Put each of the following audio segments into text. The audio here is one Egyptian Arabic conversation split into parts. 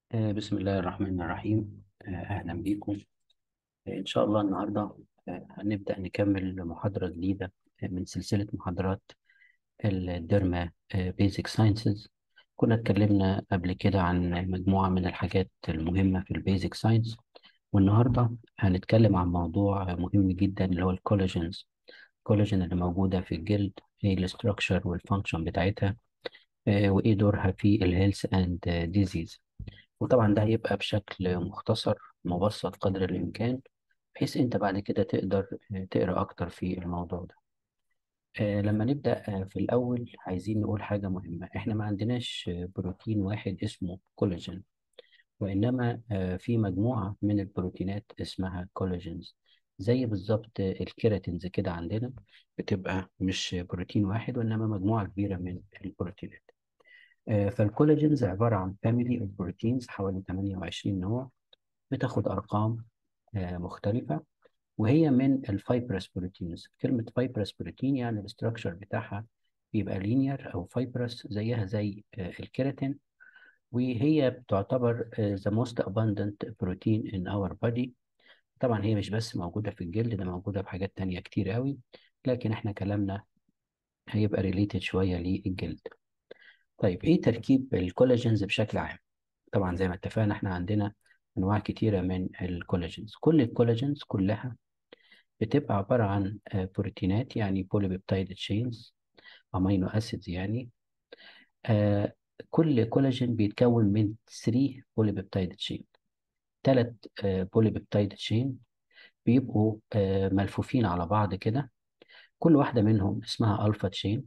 آه، بسم الله الرحمن الرحيم آه، أهلا بكم آه، إن شاء الله النهاردة آه، هنبدأ نكمل محاضرة جديدة آه، من سلسلة محاضرات الديرما بيزك ساينسز كنا اتكلمنا قبل كده عن مجموعة من الحاجات المهمة في البيزك ساينس والنهاردة هنتكلم عن موضوع مهم جدا اللي هو الكولاجينز الكولاجين اللي موجودة في الجلد ايه الاستراكشر والفانكشن بتاعتها آه، وايه دورها في الهيلث اند ديزيز وطبعا ده هيبقى بشكل مختصر مبسط قدر الإمكان بحيث أنت بعد كده تقدر آه، تقرأ أكتر في الموضوع ده آه، لما نبدأ آه، في الأول عايزين نقول حاجة مهمة إحنا ما عندناش آه، بروتين واحد اسمه كولاجين وإنما آه، في مجموعة من البروتينات اسمها كولاجينز زي بالظبط آه، الكيراتينز كده عندنا بتبقى مش بروتين واحد وإنما مجموعة كبيرة من البروتينات آه، فالكولاجينز عبارة عن فاميلي اوف بروتينز حوالي 28 نوع بتاخد أرقام آه، مختلفة وهي من الفايبرس بروتينز كلمة فايبرس بروتين يعني الاستراكشر بتاعها بيبقى لينير أو فايبرس زيها زي آه، الكيراتين وهي بتعتبر آه، the most abundant protein in our body طبعا هي مش بس موجودة في الجلد ده موجودة في حاجات تانية كتير قوي لكن احنا كلامنا هيبقى ريليتد شوية للجلد طيب ايه تركيب الكولاجينز بشكل عام طبعا زي ما اتفقنا احنا عندنا انواع كتيره من الكولاجينز كل الكولاجينز كلها بتبقى عباره عن آه، بروتينات يعني بوليبيبتايد تشينز امينو اسيدز يعني آه، كل كولاجين بيتكون من 3 بوليبيبتايد تشين ثلاث بوليبيبتايد تشين بيبقوا آه، ملفوفين على بعض كده كل واحده منهم اسمها الفا تشين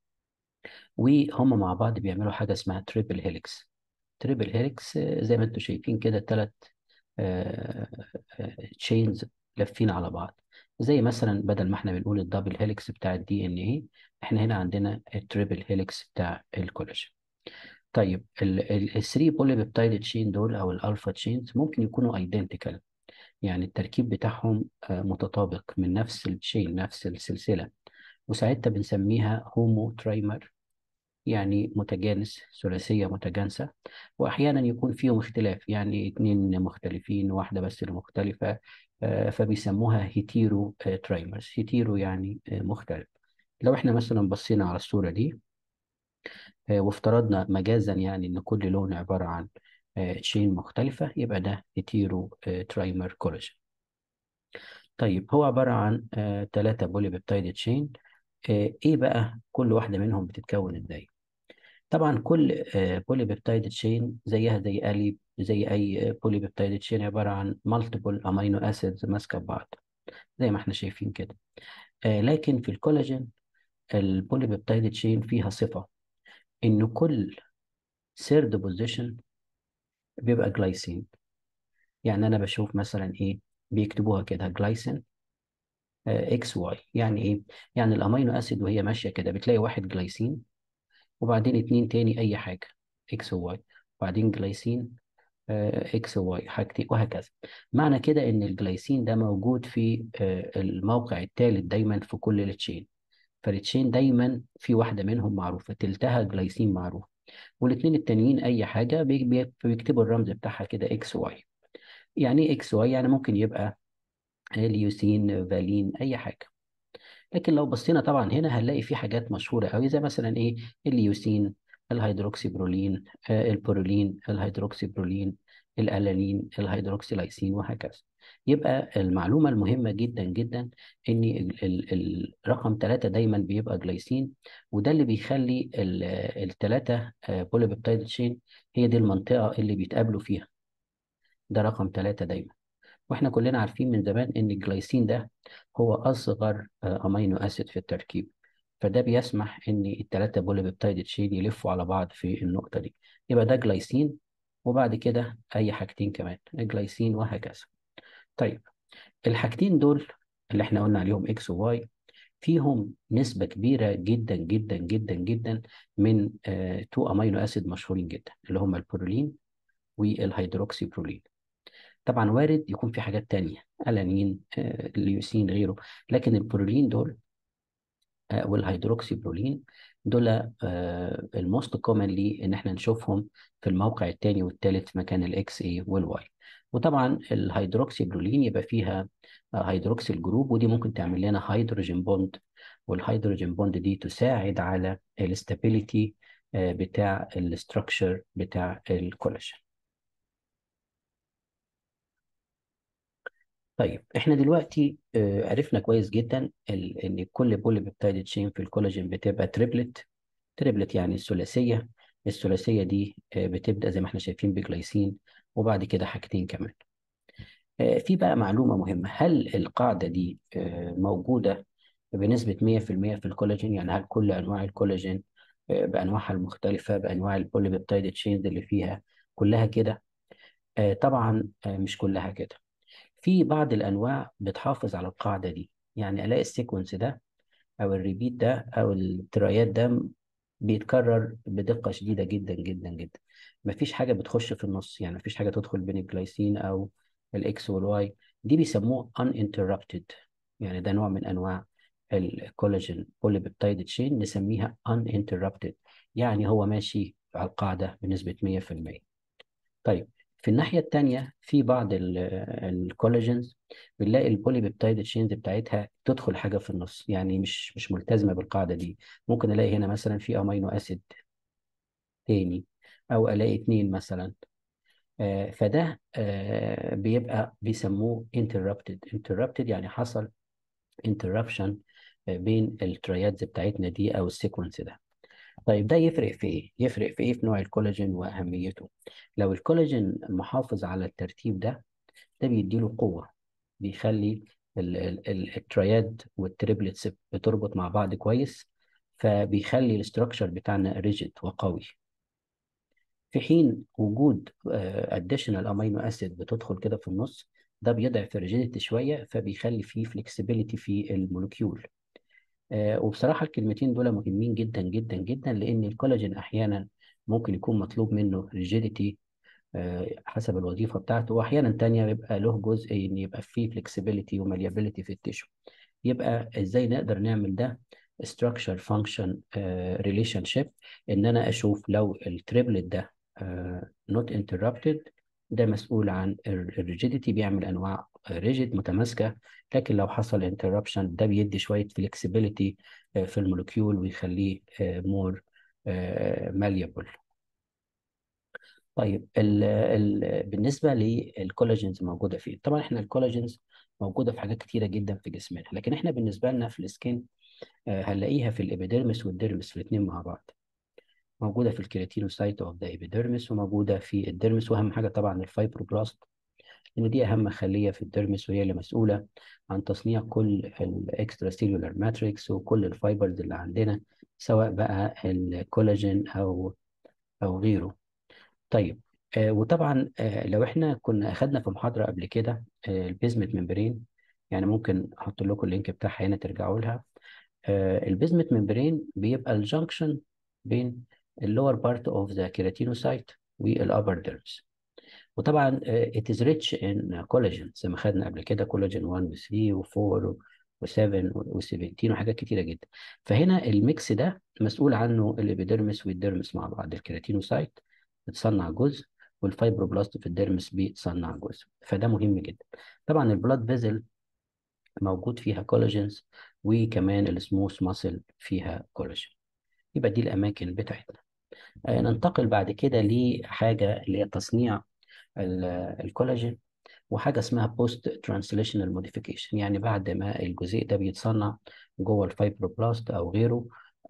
وهم مع بعض بيعملوا حاجه اسمها تريبل هيليكس تريبل هيليكس آه، زي ما انتم شايفين كده ثلاث تشينز لافين على بعض زي مثلا بدل ما احنا بنقول الدبل هيليكس بتاع الدي ان ايه احنا هنا عندنا التريبل هيليكس بتاع الكولاجين طيب الثري بوليبيبتايد تشين دول او الالفا تشينز ممكن يكونوا ايدنتيكال يعني التركيب بتاعهم آه، متطابق من نفس التشين نفس السلسله وساعتها بنسميها هومو ترايمر يعني متجانس ثلاثية متجانسة وأحيانا يكون فيهم اختلاف يعني اتنين مختلفين واحدة بس اللي مختلفة آه، فبيسموها هيتيرو آه، ترايمرز هيتيرو يعني آه، مختلف لو احنا مثلا بصينا على الصورة دي آه، وافترضنا مجازا يعني ان كل لون عبارة عن تشين مختلفة يبقى ده هيتيرو ترايمر كولاجين طيب هو عبارة عن ثلاثة بوليبيبتايد تشين ايه بقى كل واحدة منهم بتتكون ازاي طبعا كل بولي بيبتايد تشين زيها زي اي زي اي بولي بيبتايد تشين عباره عن مالتيبل امينو اسيدز ماسكه ببعض زي ما احنا شايفين كده آه، لكن في الكولاجين البولي بيبتايد تشين فيها صفه ان كل سيرد بوزيشن بيبقى جلايسين يعني انا بشوف مثلا ايه بيكتبوها كده جلايسين اكس واي يعني ايه يعني الامينو اسيد وهي ماشيه كده بتلاقي واحد جلايسين وبعدين اتنين تاني اي حاجه اكس وواي وبعدين جلايسين اكس وواي حاجتين وهكذا معنى كده ان الجلايسين ده موجود في آه، الموقع الثالث دايما في كل التشين فالتشين دايما في واحده منهم معروفه تلتها جلايسين معروف والاثنين التانيين اي حاجه بي- بي- بيكتبوا الرمز بتاعها كده اكس واي يعني ايه اكس واي يعني ممكن يبقى ليوسين فالين اي حاجه لكن لو بصينا طبعا هنا هنلاقي في حاجات مشهورة قوي زي مثلا ايه الليوسين الهيدروكسيبرولين آه، البرولين الهيدروكسيبرولين الالانين الهيدروكسيلايسين وهكذا يبقى المعلومة المهمة جدا جدا ان ال- ال- الرقم ثلاثة دايما بيبقى جلايسين وده اللي بيخلي الثلاثة بوليبيبتايد تشين هي دي المنطقة اللي بيتقابلوا فيها ده رقم ثلاثة دايما واحنا كلنا عارفين من زمان ان الجلايسين ده هو اصغر آه، امينو اسيد في التركيب فده بيسمح ان الثلاثه بوليبيبتايد تشين يلفوا على بعض في النقطه دي يبقى ده جلايسين وبعد كده اي حاجتين كمان جلايسين وهكذا طيب الحاجتين دول اللي احنا قلنا عليهم اكس وواي فيهم نسبة كبيرة جدا جدا جدا جدا من آه تو امينو اسيد مشهورين جدا اللي هم البرولين والهيدروكسي برولين طبعا وارد يكون في حاجات تانية ألانين آه، ليوسين غيره لكن البرولين دول آه، والهيدروكسي برولين دول الموست كومنلي ان احنا نشوفهم في الموقع الثاني والثالث مكان الاكس اي والواي وطبعا الهيدروكسي برولين يبقى فيها هيدروكسي جروب ودي ممكن تعمل لنا هيدروجين بوند والهيدروجين بوند دي تساعد على الاستابيليتي بتاع الاستراكشر بتاع الكولاجين طيب احنا دلوقتي آه، عرفنا كويس جدا ال- ان كل بولي بيبتايد تشين في الكولاجين بتبقى تريبلت تريبلت يعني الثلاثيه الثلاثيه دي آه، بتبدا زي ما احنا شايفين بجلايسين وبعد كده حاجتين كمان آه، في بقى معلومه مهمه هل القاعده دي آه، موجوده بنسبه 100% في الكولاجين يعني هل كل انواع الكولاجين آه، بانواعها المختلفه بانواع البولي بيبتايد تشينز اللي فيها كلها كده آه، طبعا آه، مش كلها كده في بعض الانواع بتحافظ على القاعده دي يعني الاقي السيكونس ده او الريبيت ده او الترايات ده بيتكرر بدقه شديده جدا جدا جدا مفيش حاجه بتخش في النص يعني مفيش حاجه تدخل بين الجلايسين او الاكس والواي دي بيسموه uninterrupted يعني ده نوع من انواع الكولاجين بوليبيبتايد تشين نسميها uninterrupted يعني هو ماشي على القاعده بنسبه 100% طيب في الناحية التانية في بعض ال- الكولاجينز بنلاقي البولي بيبتايد تشينز بتاعتها تدخل حاجة في النص يعني مش مش ملتزمة بالقاعدة دي ممكن ألاقي هنا مثلا في أمينو أسيد تاني أو ألاقي اتنين مثلا آه، فده آه، بيبقى بيسموه interrupted interrupted يعني حصل interruption آه، بين التريادز بتاعتنا دي أو السيكونس ده طيب ده يفرق في ايه؟ يفرق في ايه في نوع الكولاجين واهميته؟ لو الكولاجين محافظ على الترتيب ده ده بيديله قوة بيخلي ال- ال- ال- الترياد والتريبلتس بتربط مع بعض كويس فبيخلي الاستراكشر بتاعنا ريجيد وقوي في حين وجود اديشنال امينو اسيد بتدخل كده في النص ده بيضعف الريجيديتي شويه فبيخلي فيه فلكسبيليتي في المولكيول آه، وبصراحة الكلمتين دول مهمين جدا جدا جدا لأن الكولاجين أحيانا ممكن يكون مطلوب منه ريجيديتي حسب الوظيفة بتاعته وأحيانا تانية بيبقى له جزء إن يبقى فيه فلكسبيليتي وماليابيليتي في التيشو يبقى إزاي نقدر نعمل ده structure function آه، relationship إن أنا أشوف لو التريبلت ده آه، not interrupted ده مسؤول عن الريجيديتي بيعمل انواع ريجيد متماسكه لكن لو حصل انتربشن ده بيدي شويه فلكسبيليتي في المولكيول ويخليه مور ماليبل طيب ال ال بالنسبه للكولاجينز موجوده فين طبعا احنا الكولاجينز موجوده في حاجات كتيره جدا في جسمنا لكن احنا بالنسبه لنا في السكين آه، هنلاقيها في الابيديرمس والديرمس الاثنين مع بعض موجوده في الكيراتينوسايت اوف ذا ايبيديرمس وموجوده في الديرمس واهم حاجه طبعا الفايبروبلاست ان دي اهم خليه في الديرمس وهي اللي مسؤوله عن تصنيع كل الاكسترا سيلولار ماتريكس وكل الفايبرز اللي عندنا سواء بقى الكولاجين او او غيره طيب آه وطبعا آه لو احنا كنا اخدنا في محاضره قبل كده آه البيزمنت ممبرين يعني ممكن احط لكم اللينك بتاعها هنا ترجعوا لها آه البيزمنت ممبرين بيبقى الجنكشن بين اللور بارت اوف ذا كيراتينوسايت والابر ديرمس وطبعا آه، it is rich in collagen زي ما خدنا قبل كده كولاجين 1 و 3 و 4 و 7 و 17 وحاجات كتيره جدا فهنا الميكس ده مسؤول عنه الابيديرمس والديرمس مع بعض الكيراتينوسايت بتصنع جزء والفايبروبلاست في الديرمس بيتصنع جزء فده مهم جدا طبعا البلاد فيزل موجود فيها كولاجينز وكمان السموث ماسل فيها كولاجين يبقى دي الاماكن بتاعتنا آه، ننتقل بعد كده لحاجه اللي هي تصنيع ال- الكولاجين وحاجه اسمها بوست ترانسليشنال موديفيكيشن يعني بعد ما الجزيء ده بيتصنع جوه الفايبروبلاست او غيره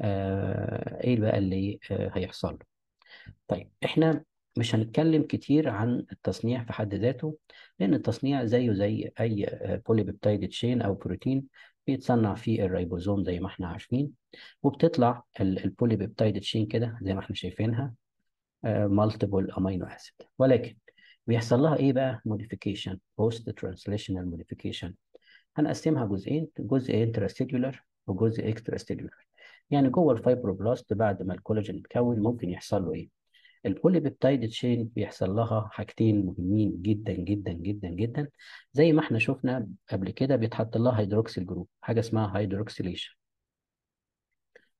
آه ايه بقى اللي آه هيحصل له طيب احنا مش هنتكلم كتير عن التصنيع في حد ذاته لان التصنيع زيه زي اي بوليبيبتايد تشين او بروتين بيتصنع في الريبوزوم زي ما احنا عارفين وبتطلع البوليبيبتايد تشين كده زي ما احنا شايفينها مالتيبل امينو اسيد ولكن بيحصل لها ايه بقى موديفيكيشن بوست ترانسليشنال موديفيكيشن هنقسمها جزئين جزء انترستيلولار وجزء اكستراستيلولار يعني جوه الفايبروبلاست بعد ما الكولاجين يتكون ممكن يحصل له ايه البوليبيبتايد تشين بيحصل لها حاجتين مهمين جدا جدا جدا جدا زي ما احنا شفنا قبل كده بيتحط لها هيدروكسيل جروب حاجه اسمها هيدروكسيليشن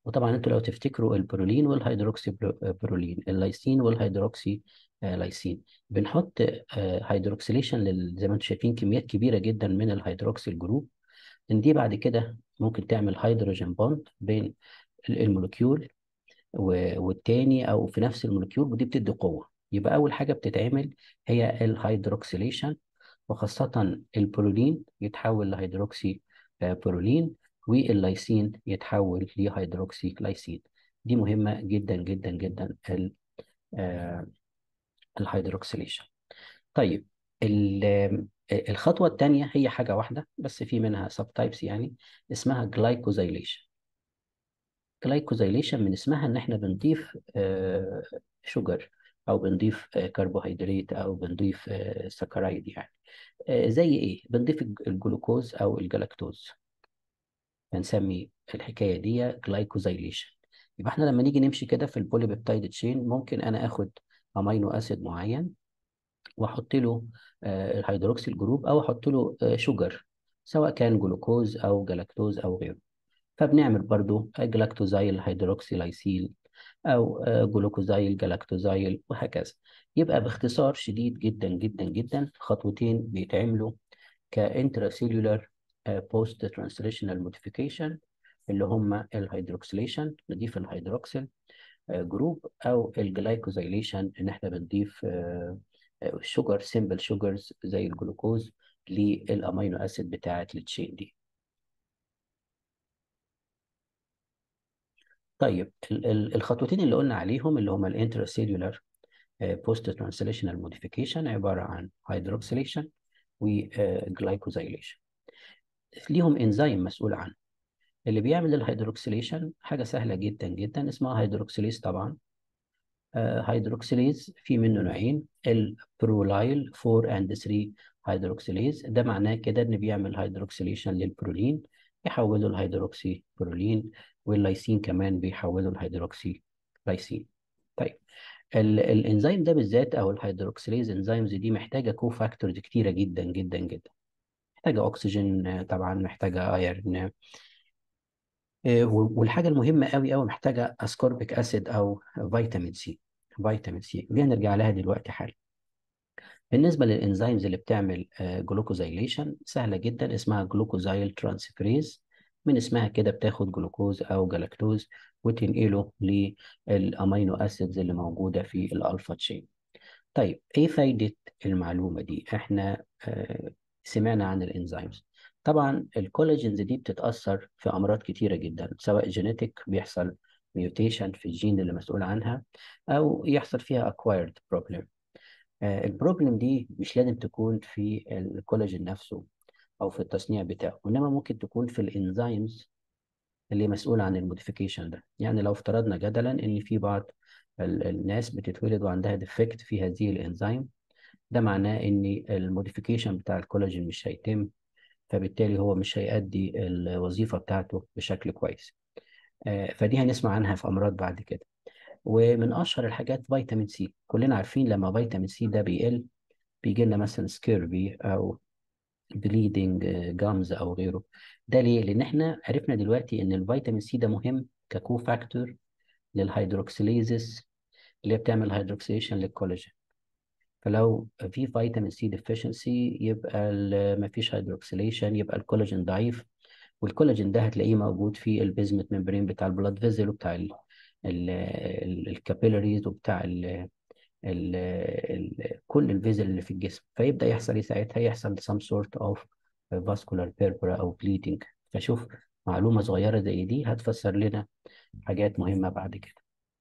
وطبعا انتوا لو تفتكروا البرولين والهيدروكسي برو- برولين اللايسين والهيدروكسي آه، لايسين بنحط آه، هيدروكسيليشن لل- زي ما انتم شايفين كميات كبيره جدا من الهيدروكسيل جروب ان دي بعد كده ممكن تعمل هيدروجين بوند بين ال- المولكيول و- والتاني او في نفس المولكيول ودي بتدي قوه يبقى اول حاجه بتتعمل هي الهيدروكسيليشن وخاصه البرولين يتحول لهيدروكسي آه، برولين واللايسين يتحول لهيدروكسي لايسين دي مهمه جدا جدا جدا ال- آه، الهيدروكسيليشن طيب ال- آه، الخطوه الثانيه هي حاجه واحده بس في منها سب تايبس يعني اسمها جلايكوزايليشن جلايكوزايليشن من اسمها ان احنا بنضيف آه، شوجر او بنضيف آه، كربوهيدرات او بنضيف آه، سكرايد يعني آه، زي ايه بنضيف الج- الجلوكوز او الجلاكتوز بنسمي الحكايه دي جلايكوزايليشن يبقى احنا لما نيجي نمشي كده في البوليبيبتايد تشين ممكن انا اخد امينو اسيد معين واحط له آه، الهيدروكسيل جروب او احط له آه، شوجر سواء كان جلوكوز او جلاكتوز او غيره فبنعمل برضو جلاكتوزايل هيدروكسيلايسيل او آه، جلوكوزايل جلاكتوزايل وهكذا يبقى باختصار شديد جدا جدا جدا خطوتين بيتعملوا كانتراسيلولار بوست ترانسليشنال موديفيكيشن اللي هم الهيدروكسيليشن نضيف الهيدروكسيل جروب او الجلايكوزايليشن ان احنا بنضيف شوجر سيمبل شوجرز زي الجلوكوز للامينو اسيد بتاعه التشين دي طيب ال- ال- الخطوتين اللي قلنا عليهم اللي هم الانتراسيلولار بوست ترانسليشنال موديفيكيشن عباره عن هيدروكسيليشن وجلايكوزايليشن ليهم انزيم مسؤول عنه اللي بيعمل الهيدروكسيليشن حاجه سهله جدا جدا اسمها هيدروكسيليز طبعا آه، هيدروكسيليز في منه نوعين البرولايل 4 اند 3 هيدروكسيليز ده معناه كده ان بيعمل هيدروكسيليشن للبرولين يحوله الهيدروكسي برولين واللايسين كمان بيحوله الهيدروكسي لايسين طيب ال- الانزيم ده بالذات او الهيدروكسيليز انزيمز دي محتاجه كو فاكتورز كتيره جدا جدا جدا محتاجه اكسجين آه، طبعا محتاجه ايرن آه، والحاجه المهمه قوي قوي محتاجه اسكوربيك اسيد او فيتامين سي فيتامين سي دي هنرجع لها دلوقتي حالا بالنسبه للانزيمز اللي بتعمل جلوكوزايليشن سهله جدا اسمها جلوكوزايل ترانسفيريز من اسمها كده بتاخد جلوكوز او جلاكتوز وتنقله للامينو اسيدز اللي موجوده في الالفا تشين طيب ايه فايده المعلومه دي احنا آه، سمعنا عن الانزيمز طبعا الكولاجينز دي بتتاثر في امراض كتيره جدا سواء جينيتك بيحصل ميوتيشن في الجين اللي مسؤول عنها او يحصل فيها acquired problem آه، البروبلم دي مش لازم تكون في الكولاجين نفسه او في التصنيع بتاعه وانما ممكن تكون في الانزيمز اللي مسؤول عن الموديفيكيشن ده يعني لو افترضنا جدلا ان في بعض ال- الناس بتتولد وعندها ديفكت في هذه الانزيم ده معناه ان الموديفيكيشن بتاع الكولاجين مش هيتم فبالتالي هو مش هيأدي الوظيفة بتاعته بشكل كويس آه، فدي هنسمع عنها في امراض بعد كده ومن اشهر الحاجات فيتامين سي كلنا عارفين لما فيتامين سي ده بيقل بيجي لنا مثلا سكيربي او بليدنج جامز او غيره ده ليه لان احنا عرفنا دلوقتي ان الفيتامين سي ده مهم ككو فاكتور للهيدروكسيليزس اللي هي بتعمل هيدروكسيليشن للكولاجين فلو في فيتامين سي ديفيشنسي يبقى ال- مفيش هيدروكسيليشن يبقى الكولاجين ضعيف والكولاجين ده هتلاقيه موجود في البيزمنت ممبرين بتاع البلاد فيزل وبتاع ال- ال- ال- الكابيلاريز وبتاع ال ال ال كل الفيزل اللي في الجسم فيبدأ يحصل ايه ساعتها يحصل some sort of vascular purpura او bleeding فشوف معلومة صغيرة زي دي هتفسر لنا حاجات مهمة بعد كده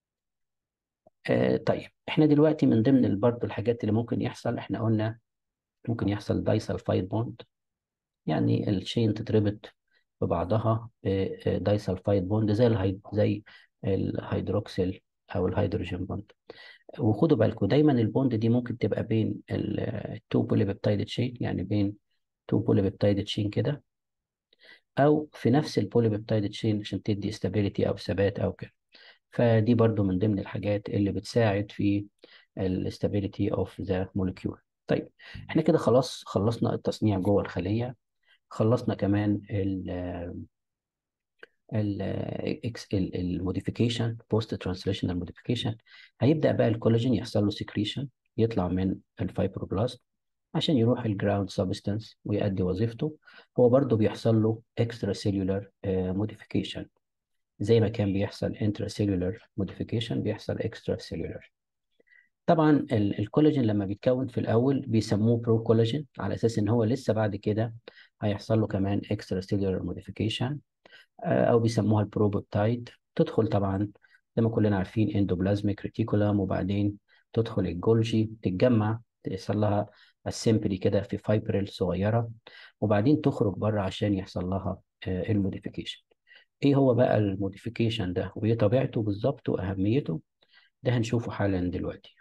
آه طيب احنا دلوقتي من ضمن برضه الحاجات اللي ممكن يحصل احنا قلنا ممكن يحصل دايسلفايد بوند يعني الشين تتربط ببعضها دايسلفايد بوند زي الهيد زي الهيدروكسيل او الهيدروجين بوند وخدوا بالكم دايما البوند دي ممكن تبقى بين التو بوليبيبتايد تشين يعني بين تو بوليبيبتايد تشين كده او في نفس البوليبيبتايد تشين عشان تدي استابيليتي او ثبات او كده فدي برضو من ضمن الحاجات اللي بتساعد في الاستابيليتي اوف ذا مولكيول طيب احنا كده خلاص خلصنا التصنيع جوه الخليه خلصنا كمان ال الموديفيكيشن بوست ترانسليشنال موديفيكيشن هيبدا بقى الكولاجين يحصل له سكريشن يطلع من الفايبروبلاست عشان يروح الجراوند سبستانس ويؤدي وظيفته هو برضه بيحصل له اكسترا سيلولار موديفيكيشن زي ما كان بيحصل انترا سيلولار موديفيكيشن بيحصل اكسترا سيلولار طبعا الكولاجين لما بيتكون في الاول بيسموه برو كولاجين على اساس ان هو لسه بعد كده هيحصل له كمان اكسترا سيلولار موديفيكيشن او بيسموها البروبوبتايد تدخل طبعا زي ما كلنا عارفين اندوبلازميك ريتيكولم وبعدين تدخل الجولجي تتجمع يحصل لها اسمبلي كده في فايبريل صغيره وبعدين تخرج بره عشان يحصل لها الموديفيكيشن ايه هو بقى الموديفيكيشن ده وايه طبيعته بالظبط واهميته ده هنشوفه حالا دلوقتي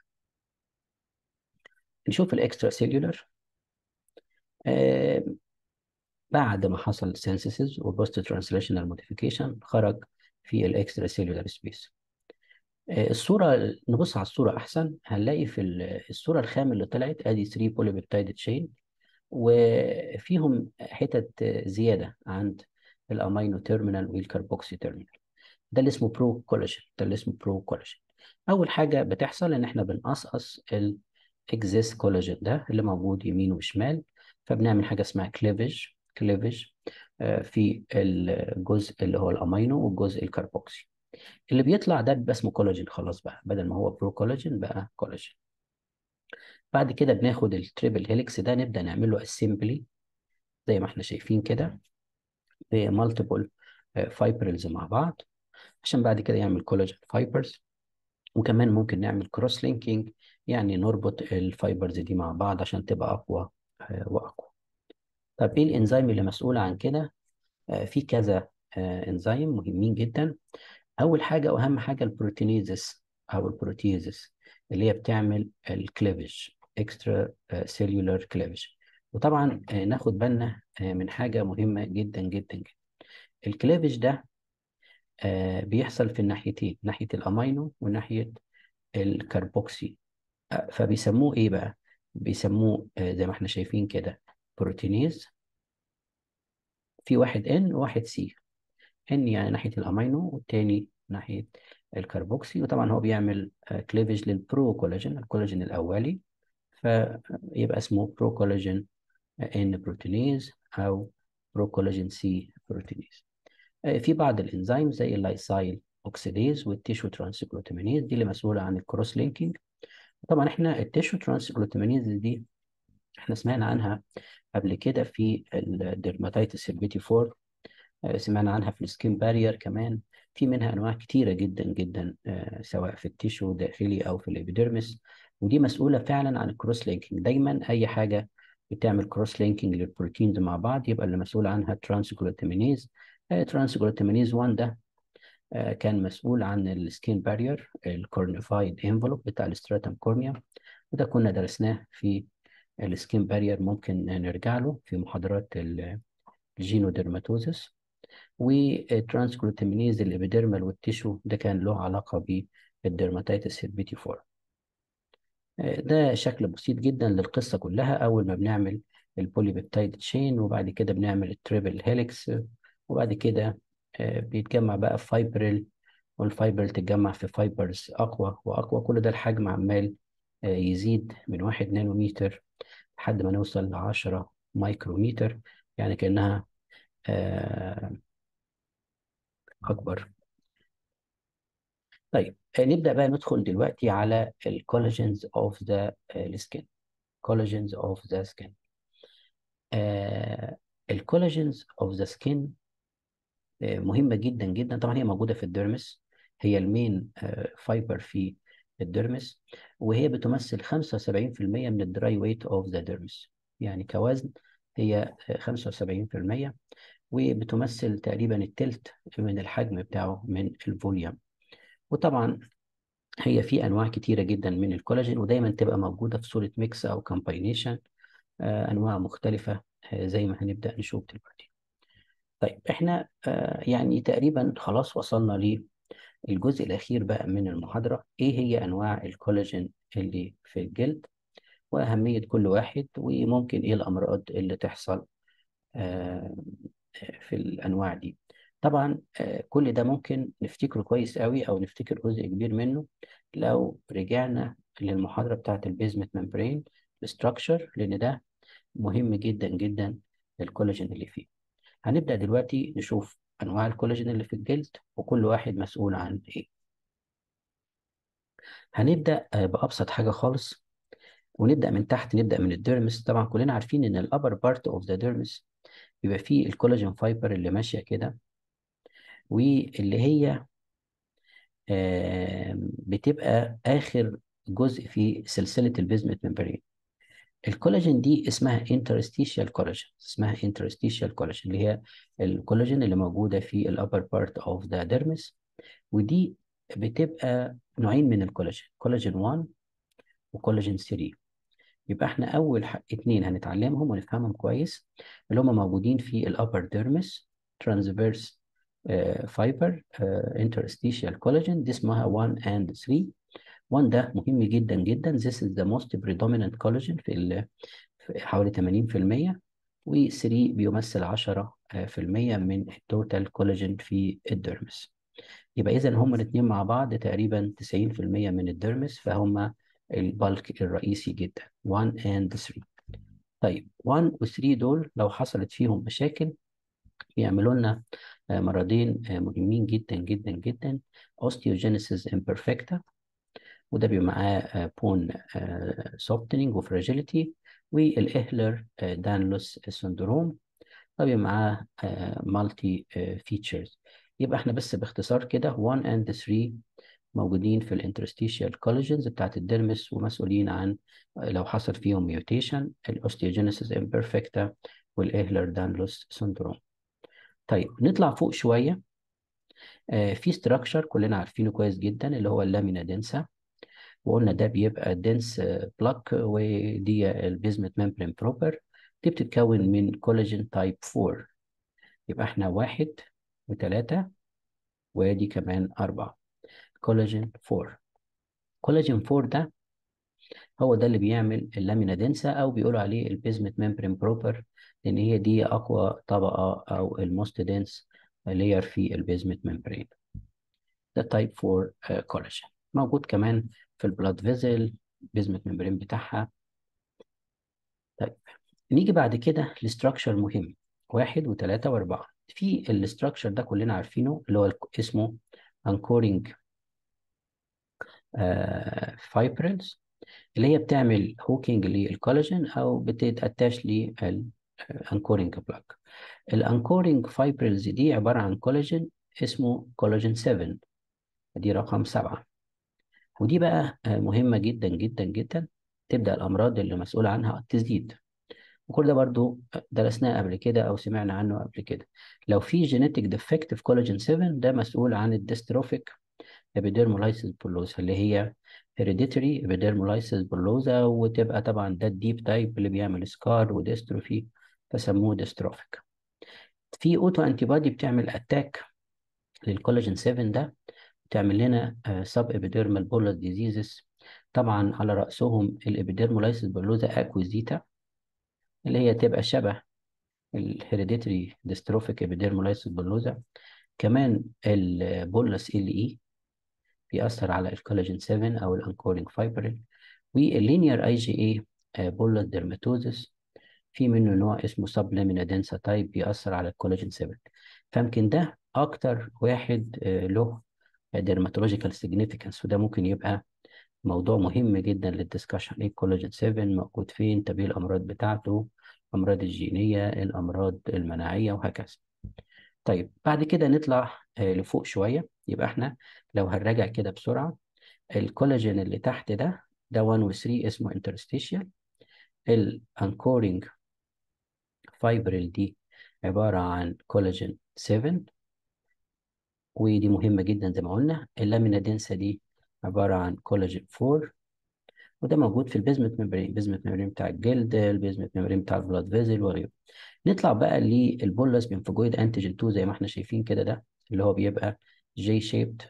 نشوف الاكسترا سيلولر آه بعد ما حصل سينثيسيس وبوست ترانسليشنال موديفيكيشن خرج في الاكسترا سيلولر سبيس الصورة نبص على الصورة أحسن هنلاقي في الصورة الخام اللي طلعت أدي 3 بوليبيبتايد تشين وفيهم حتت زيادة عند الأمينو تيرمينال والكربوكسي تيرمينال ده اللي اسمه برو كولاجين ده اللي اسمه برو كولاجين أول حاجة بتحصل إن إحنا بنقصقص الإكزيس كولاجين ده اللي موجود يمين وشمال فبنعمل حاجة اسمها كليفج كليفج في الجزء اللي هو الأمينو والجزء الكربوكسي اللي بيطلع ده بيبقى اسمه كولاجين خلاص بقى بدل ما هو برو كولاجين بقى كولاجين بعد كده بناخد التريبل هيليكس ده نبدا نعمل له اسمبلي زي ما احنا شايفين كده بمالتيبل فايبرلز مع بعض عشان بعد كده يعمل كولاجين فايبرز وكمان ممكن نعمل كروس لينكينج يعني نربط الفايبرز دي مع بعض عشان تبقى اقوى واقوى طب ايه الانزيم اللي مسؤول عن كده في كذا انزيم مهمين جدا اول حاجه واهم حاجه البروتينيزس او البروتيزس اللي هي بتعمل الكليفج اكسترا سيلولار كليفج وطبعا ناخد بالنا من حاجه مهمه جدا جدا جدا الكليفج ده بيحصل في الناحيتين ناحيه الامينو وناحيه الكربوكسي فبيسموه ايه بقى بيسموه زي ما احنا شايفين كده بروتينيز في واحد ان وواحد سي ان يعني ناحيه الامينو والتاني ناحيه الكربوكسي وطبعا هو بيعمل كليفج للبرو كولاجين الكولاجين الاولي فيبقى اسمه برو كولاجين ان بروتينيز او برو كولاجين سي بروتينيز في بعض الانزيم زي اللايسايل اوكسيديز والتيشو ترانسجلوتامينيز دي اللي مسؤوله عن الكروس لينكينج طبعا احنا التيشو ترانسجلوتامينيز دي احنا سمعنا عنها قبل كده في الديرماتيتس البيتي 4 سمعنا عنها في السكين بارير كمان في منها انواع كتيره جدا جدا سواء في التيشو داخلي او في الابيديرمس ودي مسؤوله فعلا عن الكروس لينكينج دايما اي حاجه بتعمل كروس لينكينج للبروتينز مع بعض يبقى اللي مسؤول عنها ترانسجلوتامينيز ترانسجلوتامينيز 1 ده كان مسؤول عن السكين بارير الكورنيفايد انفلوب بتاع الاستراتم كورنيا وده كنا درسناه في السكين بارير ممكن نرجع له في محاضرات الجينوديرماتوزس والترانسجلوتامينيز الابيديرمال والتيشو ده كان له علاقه بالديرماتيتس البيتي 4 ده شكل بسيط جدا للقصه كلها اول ما بنعمل البوليبيبتايد تشين وبعد كده بنعمل التريبل هيليكس وبعد كده بيتجمع بقى في فايبرل والفايبرل تتجمع في فايبرز اقوى واقوى كل ده الحجم عمال يزيد من واحد نانومتر لحد ما نوصل ل 10 مايكرومتر يعني كانها اكبر طيب نبدا بقى ندخل دلوقتي على الكولاجينز اوف ذا سكين كولاجينز اوف ذا سكين الكولاجينز اوف ذا سكين مهمه جدا جدا طبعا هي موجوده في الديرمس هي المين فايبر في الديرمس وهي بتمثل 75% من الدراي ويت اوف ذا ديرمس يعني كوزن هي 75% وبتمثل تقريبا التلت من الحجم بتاعه من الفوليوم وطبعا هي في انواع كتيره جدا من الكولاجين ودايما تبقى موجوده في صوره ميكس او كومباينيشن انواع مختلفه زي ما هنبدا نشوف دلوقتي طيب احنا يعني تقريبا خلاص وصلنا للجزء الاخير بقى من المحاضره ايه هي انواع الكولاجين اللي في الجلد واهميه كل واحد وممكن ايه الامراض اللي تحصل في الانواع دي طبعا آه، كل ده ممكن نفتكره كويس قوي او نفتكر جزء كبير منه لو رجعنا للمحاضرة بتاعت البيزمنت ممبرين الستراكشر لان ده مهم جدا جدا الكولاجين اللي فيه هنبدأ دلوقتي نشوف انواع الكولاجين اللي في الجلد وكل واحد مسؤول عن ايه هنبدأ آه، بأبسط حاجة خالص ونبدأ من تحت نبدأ من الديرمس طبعا كلنا عارفين ان الابر بارت اوف ذا ديرمس بيبقى فيه الكولاجين فايبر اللي ماشية كده واللي هي آم، بتبقى آخر جزء في سلسلة البيزمنت ممبرين الكولاجين دي اسمها interstitial collagen اسمها interstitial collagen اللي هي الكولاجين اللي موجودة في الأبر بارت اوف ذا ديرمس ودي بتبقى نوعين من الكولاجين كولاجين 1 وكولاجين 3 يبقى احنا أول ح- اتنين هنتعلمهم ونفهمهم كويس اللي هم موجودين في الأبر ديرمس transverse فايبر interstitial collagen دي اسمها 1 and 3 1 ده مهم جدا جدا this is the most predominant collagen في, ال- في حوالي 80% و3 بيمثل 10% من التوتال كولاجين في الديرمس يبقى إذا هما الاثنين مع بعض تقريبا 90% من الديرمس فهم البلك الرئيسي جدا 1 and 3 طيب 1 و 3 دول لو حصلت فيهم مشاكل بيعملوا لنا آه، مرضين آه، مهمين جدا جدا جدا osteogenesis imperfecta وده بيبقى معاه بون سوفتنينج وفراجيليتي والاهلر دانلوس سندروم طبعا معاه مالتي فيتشرز يبقى احنا بس باختصار كده 1 and 3 موجودين في الانترستيشيال كولاجينز بتاعت الديرمس ومسؤولين عن آه، لو حصل فيهم ميوتيشن الاوستيوجينيسيس امبرفكتا والاهلر دانلوس سندروم طيب نطلع فوق شويه آه، في ستراكشر كلنا عارفينه كويس جدا اللي هو اللامينا دنسا وقلنا ده بيبقى دنس بلاك ودي البيزمنت ممبرين بروبر دي بتتكون من كولاجين تايب 4 يبقى احنا واحد وثلاثة ودي كمان أربعة كولاجين 4 كولاجين 4 ده هو ده اللي بيعمل اللامينا دنسا أو بيقولوا عليه البيزمنت ممبرين بروبر لأن هي دي أقوى طبقة أو الموست دنس لاير في البيزمنت ممبرين ده تايب 4 كولاجين موجود كمان في البلاد فيزل بيزمنت ممبرين بتاعها طيب نيجي بعد كده لستراكشر مهم واحد وثلاثة وأربعة في الاستراكشر ده كلنا عارفينه اللي هو الك- اسمه انكورنج فايبرلز اللي هي بتعمل هوكينج للكولاجين أو بتتاتاش للانكورنج بلاك الانكورنج فايبرلز دي عبارة عن كولاجين اسمه كولاجين 7 دي رقم سبعة ودي بقى آه، مهمة جدا جدا جدا تبدأ الأمراض اللي مسؤول عنها تزيد وكل ده برضو درسناه قبل كده او سمعنا عنه قبل كده لو في جينيتك ديفكت في كولاجين 7 ده مسؤول عن الديستروفيك ابيديرمولايسيس بولوزا اللي هي هيريديتري ابيديرمولايسيس بولوزا وتبقى طبعا ده الديب تايب اللي بيعمل سكار وديستروفي فسموه ديستروفيك في اوتو انتي بودي بتعمل اتاك للكولاجين 7 ده بتعمل لنا سب ابيديرمال بولس ديزيزز طبعا على رأسهم الابيديرمولايسيس بولوزا اكويزيتا اللي هي تبقى شبه الهيريديتري ديستروفيك ابيديرمولايسيس بولوزا كمان البولس ال اي بيأثر على الكولاجين 7 او الانكورينج فايبرين واللينير اي جي اي بولس ديرماتوزس في منه نوع اسمه سب لامينا دنسا تايب بيأثر على الكولاجين 7 فيمكن ده اكتر واحد آه، له ديرماتولوجيكال سيجنيفيكانس وده ممكن يبقى موضوع مهم جدا للدسكشن ايه الكولاجين 7 موجود فين طب ايه الامراض بتاعته الامراض الجينيه الامراض المناعيه وهكذا طيب بعد كده نطلع آه، لفوق شويه يبقى احنا لو هنراجع كده بسرعه الكولاجين اللي تحت ده ده 1 و 3 اسمه انترستيشيال الانكورينج فايبريل دي عباره عن كولاجين 7 ودي مهمه جدا زي ما قلنا اللامينا دنسا دي عباره عن كولاجين 4 وده موجود في البيزمنت ميمبرين البيزمنت ميمبرين بتاع الجلد البيزمنت ميمبرين بتاع البلاد فيزل وغيره نطلع بقى للبولس بينفجويد انتيجين 2 زي ما احنا شايفين كده ده اللي هو بيبقى جي شيبد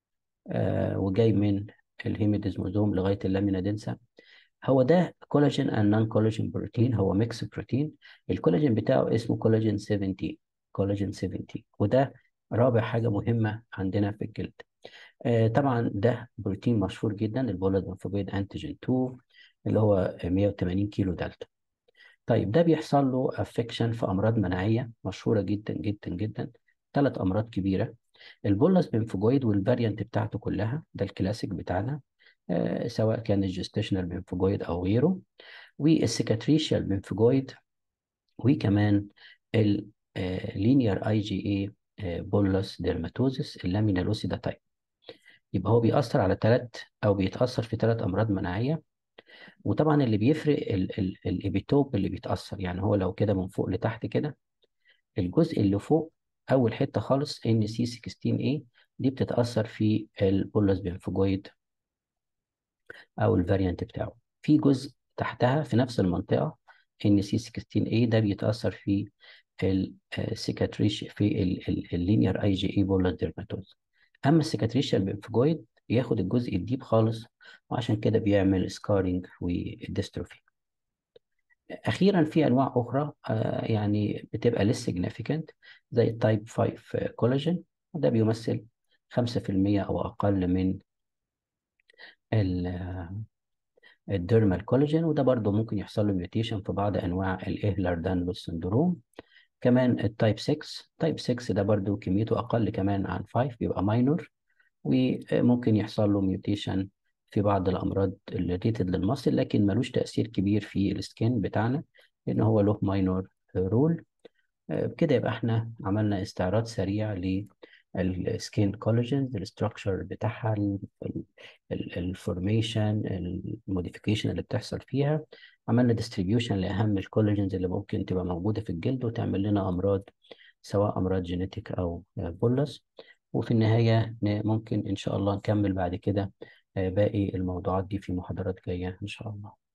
آه وجاي من الهيميديزموزوم لغايه اللامينا دنسا هو ده كولاجين اند نون كولاجين بروتين هو ميكس بروتين الكولاجين بتاعه اسمه كولاجين 17 كولاجين 17 وده رابع حاجة مهمة عندنا في الجلد آه، طبعا ده بروتين مشهور جدا البولد ليمفوبيد انتيجين 2 اللي هو 180 كيلو دلتا طيب ده بيحصل له افكشن في امراض مناعيه مشهوره جدا جدا جدا ثلاث امراض كبيره البولس بنفجويد والفاريانت بتاعته كلها ده الكلاسيك بتاعنا آه سواء كان الجستيشنال بنفجويد او غيره والسيكاتريشيال بنفجويد وكمان اللينير اي جي اي بولس ديرماتوزس اللامينالوسيدا تايب يبقى هو بيأثر على ثلاث او بيتأثر في ثلاث امراض مناعيه وطبعا اللي بيفرق ال ال الابيتوب اللي بيتأثر يعني هو لو كده من فوق لتحت كده الجزء اللي فوق اول حته خالص ان سي 16 a دي بتتأثر في البولس بنفجويد او الفاريانت بتاعه في جزء تحتها في نفس المنطقه ان سي 16 a ده بيتأثر في السيكاتريش في اللينير اي جي اي بولس ديرماتوز اما السيكاتريشال بنفجويد ياخد الجزء الديب خالص وعشان كده بيعمل سكارينج وديستروفي اخيرا في انواع اخرى آه يعني بتبقى ليس سيجنيفيكانت زي التايب 5 كولاجين وده بيمثل 5% او اقل من الديرمال كولاجين وده برضه ممكن يحصل له ميوتيشن في بعض انواع الاهلر دانلوس سندروم كمان التايب 6 تايب 6 ده برضه كميته اقل كمان عن 5 بيبقى ماينور وممكن يحصل له ميوتيشن في بعض الامراض اللي ريتد للمصل لكن ملوش تاثير كبير في السكين بتاعنا لان هو له ماينور رول بكده يبقى احنا عملنا استعراض سريع للسكين كولاجين الاستراكشر بتاعها الفورميشن الموديفيكيشن اللي بتحصل فيها عملنا ديستريبيوشن لاهم الكولاجينز اللي ممكن تبقى موجوده في الجلد وتعمل لنا امراض سواء امراض جينيتيك او بولس وفي النهايه ممكن ان شاء الله نكمل بعد كده باقي الموضوعات دي في محاضرات جايه ان شاء الله